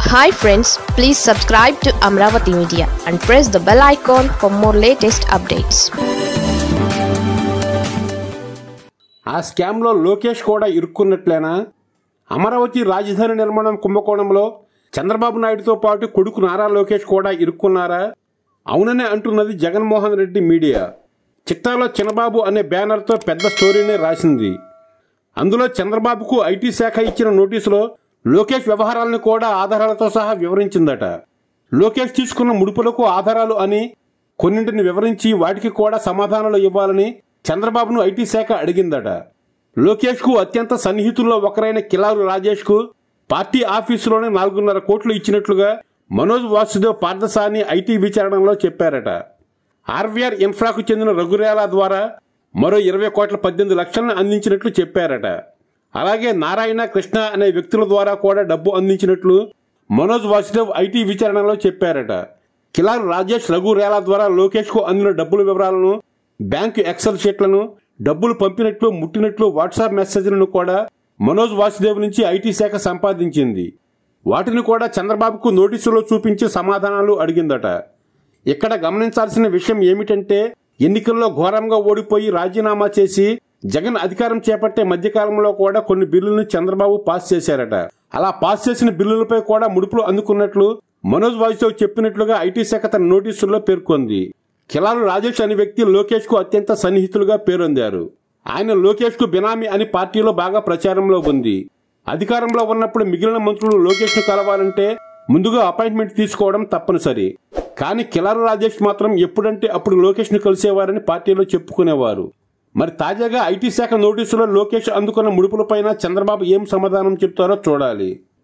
hi friends please subscribe to Amaravati media and press the bell icon for more latest updates ఆ స్కామ్లో లోకేష్ కూడా ఇరుక్కున్నట్లేనా అమరావతి రాజధాని నిర్మాణం కుంభకోణంలో చంద్రబాబు నాయుడుతో పాటు కొడుకు నారా లోకేష్ కూడా ఇరుక్కున్నారా అవుననే అంటున్నది జగన్మోహన్ రెడ్డి మీడియా చిత్తాలో చిన్నబాబు అనే బ్యానర్తో పెద్ద స్టోరీనే రాసింది అందులో చంద్రబాబుకు ఐటీ శాఖ ఇచ్చిన నోటీసులో లోకేష్ వ్యవహారాలను కూడా ఆధారాలతో సహా వివరించిందట లోకేష్ తీసుకున్న ముడుపులకు ఆధారాలు అని కొన్నింటిని వివరించి వాటికి కూడా సమాధానాలు ఇవ్వాలని చంద్రబాబును ఐటీ శాఖ అడిగిందట లోకేష్కు అత్యంత సన్నిహితుల్లో ఒకరైన కిలారు రాజేష్కు పార్టీ ఆఫీసులోనే నాలుగున్నర కోట్లు ఇచ్చినట్లుగా మనోజ్ వాసుదేవ్ పార్థసాని ఐటీ విచారణలో చెప్పారట ఆర్వీఆర్ ఇన్ఫ్రాకు చెందిన రఘురేలా ద్వారా మరో ఇరవై కోట్ల పద్దెనిమిది లక్షలను అందించినట్లు చెప్పారట అలాగే నారాయణ కృష్ణ అనే వ్యక్తుల ద్వారా కూడా డబ్బు అందించినట్లు మనోజ్ వాసుదేవ్ ఐటీ విచారణలో చెప్పారట కిలార్ రాజేష్ రఘురేలా ద్వారా లోకేష్కు అందిన డబ్బుల వివరాలను బ్యాంకు ఎక్సెల్ షీట్లను డబ్బులు పంపినట్లు ముట్టినట్లు వాట్సాప్ మెసేజ్లను కూడా మనోజ్ వాసుదేవ్ నుంచి ఐటీ శాఖ సంపాదించింది వాటిని కూడా చంద్రబాబుకు నోటీసులో చూపించి సమాధానాలు అడిగిందట ఇక్కడ గమనించాల్సిన విషయం ఏమిటంటే ఎన్నికల్లో ఘోరంగా ఓడిపోయి రాజీనామా చేసి జగన్ అధికారం చేపట్టే మధ్యకాలంలో కూడా కొన్ని బిల్లులను చంద్రబాబు పాస్ చేశారట అలా పాస్ చేసిన బిల్లులపై కూడా ముడుపులు అందుకున్నట్లు మనోజ్ వాసుదేవ్ చెప్పినట్లుగా ఐటీ శాఖ తన నోటీసుల్లో పేర్కొంది కిలారు రాజేష్ అనే వ్యక్తి లోకేష్ కు అత్యంత సన్నిహితులుగా పేరొందారు ఆయన లోకేష్ కు బినామీ అని పార్టీలో బాగా ప్రచారంలో ఉంది అధికారంలో ఉన్నప్పుడు మిగిలిన మంత్రులు లోకేష్ ను కలవాలంటే ముందుగా అపాయింట్మెంట్ తీసుకోవడం తప్పనిసరి కానీ కిలారు రాజేష్ మాత్రం ఎప్పుడంటే అప్పుడు లోకేష్ ను కలిసేవారని పార్టీలో చెప్పుకునేవారు మరి తాజాగా ఐటీ శాఖ నోటీసులో లోకేష్ అందుకున్న ముడుపులపైన చంద్రబాబు ఏం సమాధానం చెప్తారో చూడాలి